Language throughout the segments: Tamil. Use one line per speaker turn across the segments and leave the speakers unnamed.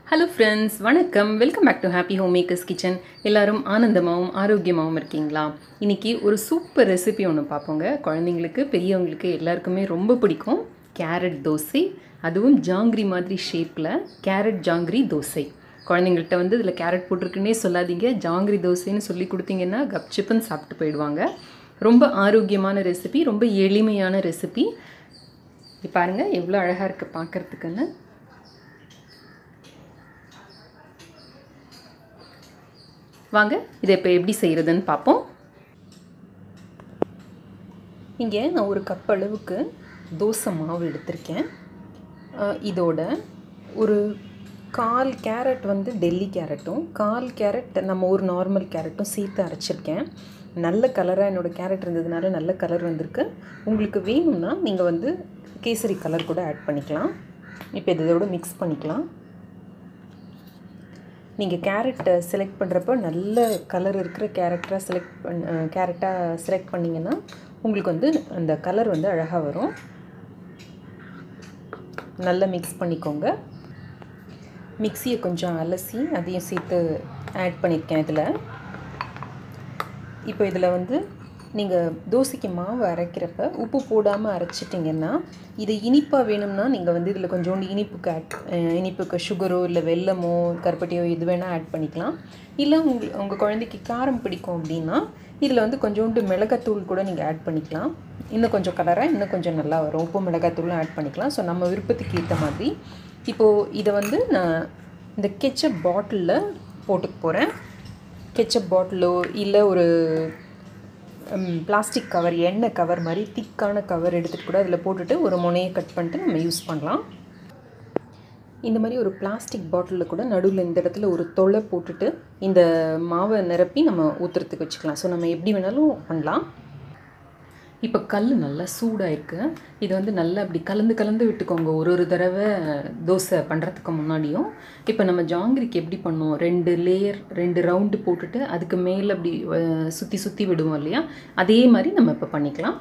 ஹலோ ஃப்ரெண்ட்ஸ் வணக்கம் welcome back to happy home makers kitchen எல்லாரும் ஆனந்தமாகவும் ஆரோக்கியமாகவும் இருக்கீங்களா இன்றைக்கி ஒரு சூப்பர் ரெசிபி ஒன்று பார்ப்போங்க குழந்தைங்களுக்கு பெரியவங்களுக்கு எல்லாருக்குமே ரொம்ப பிடிக்கும் கேரட் தோசை அதுவும் ஜாங்கிரி மாதிரி ஷேப்பில் கேரட் ஜாங்கிரி தோசை குழந்தைங்கள்ட்ட வந்து இதில் கேரட் போட்டிருக்குன்னே சொல்லாதீங்க ஜாங்கிரி தோசைன்னு சொல்லி கொடுத்தீங்கன்னா கப்சிப்புன்னு சாப்பிட்டு போயிடுவாங்க ரொம்ப ஆரோக்கியமான ரெசிபி ரொம்ப எளிமையான ரெசிபி இது பாருங்கள் எவ்வளோ அழகாக இருக்குது பார்க்குறதுக்குன்னு வாங்க இதை இப்போ எப்படி செய்கிறதுன்னு பார்ப்போம் இங்கே நான் ஒரு கப் அளவுக்கு தோசை மாவு எடுத்திருக்கேன் அஹ் இதோட ஒரு கால் கேரட் வந்து டெல்லி கேரட்டும் கால் கேரட் நம்ம ஒரு நார்மல் கேரட்டும் சேர்த்து அரைச்சிருக்கேன் நல்ல கலராக என்னோடய கேரட் இருந்ததுனால நல்ல கலர் வந்திருக்கு உங்களுக்கு வேணும்னா நீங்கள் வந்து கேசரி கலர் கூட ஆட் பண்ணிக்கலாம் இப்போ இதோட மிக்ஸ் பண்ணிக்கலாம் நீங்கள் கேரட்டை செலக்ட் பண்ணுறப்போ நல்ல கலர் இருக்கிற கேரக்டராக செலக்ட் பண் கேரட்டாக செலக்ட் பண்ணிங்கன்னா உங்களுக்கு வந்து அந்த கலர் வந்து அழகாக வரும் நல்லா மிக்ஸ் பண்ணிக்கோங்க மிக்சியை கொஞ்சம் அலசி அதையும் சேர்த்து ஆட் பண்ணியிருக்கேன் இதில் இப்போ இதில் வந்து நீங்கள் தோசைக்கு மாவு அரைக்கிறப்ப உப்பு போடாமல் அரைச்சிட்டிங்கன்னா இது இனிப்பாக வேணும்னா நீங்கள் வந்து இதில் கொஞ்சோண்டு இனிப்புக்கு ஆட் இனிப்புக்கு சுகரோ இல்லை வெல்லமோ கருப்பட்டியோ இது வேணால் ஆட் பண்ணிக்கலாம் இல்லை உங்கள் உங்கள் குழந்தைக்கு காரம் பிடிக்கும் அப்படின்னா இதில் வந்து கொஞ்சோண்டு மிளகாத்தூள் கூட நீங்கள் ஆட் பண்ணிக்கலாம் இன்னும் கொஞ்சம் கலராக இன்னும் கொஞ்சம் நல்லா வரும் உப்பு மிளகாத்தூளும் ஆட் பண்ணிக்கலாம் ஸோ நம்ம விருப்பத்துக்கு ஏற்ற மாதிரி இப்போது இதை வந்து நான் இந்த கெச்சப் பாட்டிலில் போட்டுக்க போகிறேன் கெச்சப் பாட்டிலோ இல்லை ஒரு பிளாஸ்டிக் கவர் எண்ணெய் கவர் மாதிரி திக்கான கவர் எடுத்துகிட்டு கூட அதில் போட்டுட்டு ஒரு முனையை கட் பண்ணிட்டு நம்ம யூஸ் பண்ணலாம் இந்த மாதிரி ஒரு பிளாஸ்டிக் பாட்டிலில் கூட நடுவில் இந்த இடத்துல ஒரு தொலை போட்டுட்டு இந்த மாவை நிரப்பி நம்ம ஊற்றுறதுக்கு வச்சுக்கலாம் ஸோ நம்ம எப்படி வேணாலும் பண்ணலாம் இப்போ கல் நல்லா சூடாக இருக்குது இது வந்து நல்லா அப்படி கலந்து கலந்து விட்டுக்கோங்க ஒரு ஒரு தடவை தோசை பண்ணுறதுக்கு முன்னாடியும் இப்போ நம்ம ஜாங்கிரிக்கு எப்படி பண்ணுவோம் ரெண்டு லேயர் ரெண்டு ரவுண்டு போட்டுட்டு அதுக்கு மேலே அப்படி சுற்றி சுற்றி விடுவோம் இல்லையா அதே மாதிரி நம்ம இப்போ பண்ணிக்கலாம்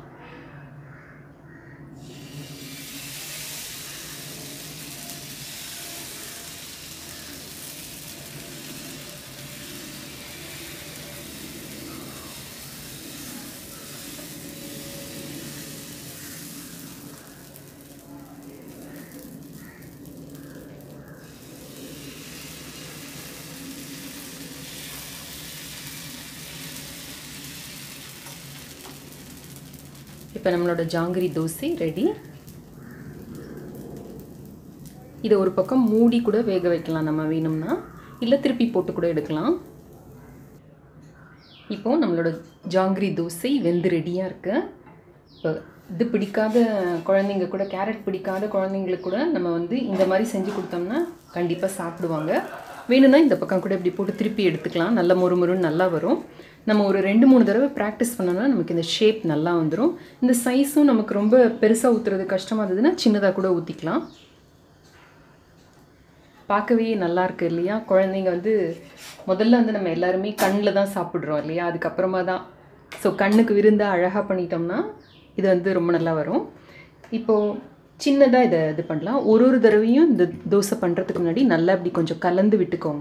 இப்போ நம்மளோட ஜாங்கிரி தோசை ரெடி இதை ஒரு பக்கம் மூடி கூட வேக வைக்கலாம் நம்ம வேணும்னா இல்லை திருப்பி போட்டு கூட எடுக்கலாம் இப்போது நம்மளோட ஜாங்கிரி தோசை வெந்து ரெடியாக இருக்கு இப்போ இது பிடிக்காத குழந்தைங்க கூட கேரட் பிடிக்காத குழந்தைங்களுக்கு கூட நம்ம வந்து இந்த மாதிரி செஞ்சு கொடுத்தோம்னா கண்டிப்பாக சாப்பிடுவாங்க வேணும்னா இந்த பக்கம் கூட இப்படி போட்டு திருப்பி எடுத்துக்கலாம் நல்ல மொறு மொறுன்னு நல்லா வரும் நம்ம ஒரு ரெண்டு மூணு தடவை ப்ராக்டிஸ் பண்ணோம்னா நமக்கு இந்த ஷேப் நல்லா வந்துடும் இந்த சைஸும் நமக்கு ரொம்ப பெருசாக ஊற்றுறது கஷ்டமாக இருந்ததுன்னா சின்னதாக கூட ஊற்றிக்கலாம் பார்க்கவே நல்லா இருக்கு இல்லையா குழந்தைங்க வந்து முதல்ல வந்து நம்ம எல்லாருமே கண்ணில் தான் சாப்பிட்றோம் இல்லையா அதுக்கப்புறமா தான் ஸோ கண்ணுக்கு விருந்தாக அழகாக பண்ணிட்டோம்னா இது வந்து ரொம்ப நல்லா வரும் இப்போது சின்னதாக இதை இது பண்ணலாம் ஒரு ஒரு தடவையும் இந்த தோசை பண்ணுறதுக்கு முன்னாடி நல்லா இப்படி கொஞ்சம் கலந்து விட்டுக்கோங்க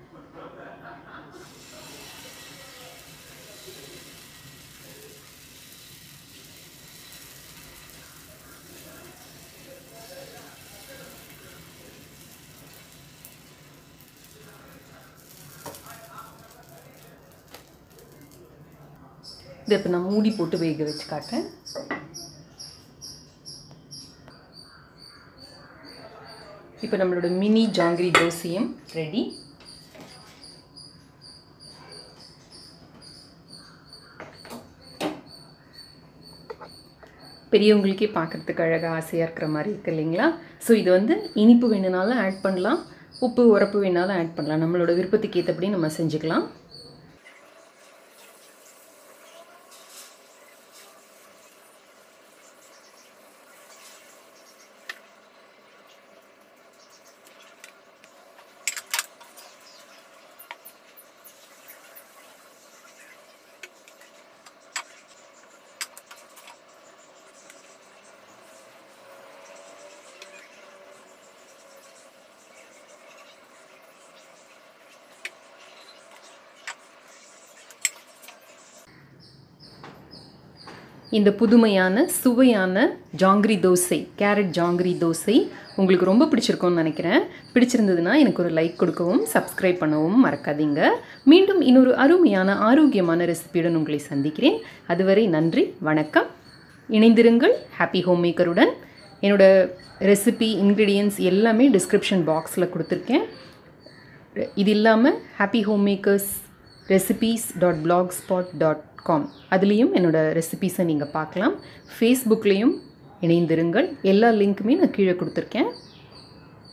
இதை இப்போ நான் மூடி போட்டு வேக வச்சு காட்டேன் இப்போ நம்மளோட மினி ஜாங்கிரி தோசையும் ரெடி பெரியவங்களுக்கே பார்க்குறதுக்கு அழகாக ஆசையாக இருக்கிற மாதிரி இருக்குது இல்லைங்களா ஸோ இது வந்து இனிப்பு வேணுனாலும் ஆட் பண்ணலாம் உப்பு உரப்பு வேணாலும் ஆட் பண்ணலாம் நம்மளோட விருப்பத்துக்கு ஏற்றபடி நம்ம செஞ்சுக்கலாம் இந்த புதுமையான சுவையான ஜாங்கிரி தோசை கேரட் ஜாங்கிரி தோசை உங்களுக்கு ரொம்ப பிடிச்சிருக்கும்னு நினைக்கிறேன் பிடிச்சிருந்ததுன்னா எனக்கு ஒரு லைக் கொடுக்கவும் சப்ஸ்கிரைப் பண்ணவும் மறக்காதீங்க மீண்டும் இன்னொரு அருமையான ஆரோக்கியமான ரெசிபியுடன் உங்களை சந்திக்கிறேன் அதுவரை நன்றி வணக்கம் இணைந்திருங்கள் ஹாப்பி ஹோம் மேக்கருடன் என்னோட ரெசிபி இன்க்ரீடியன்ஸ் எல்லாமே டிஸ்கிரிப்ஷன் பாக்ஸில் கொடுத்துருக்கேன் இது இல்லாமல் happy home makers recipes dot blogspot dot com அதுலேயும் என்னோடய ரெசிபீஸை நீங்கள் பார்க்கலாம் ஃபேஸ்புக்லேயும் இணைந்திருங்கள் எல்லா லிங்க்குமே நான் கீழே கொடுத்துருக்கேன்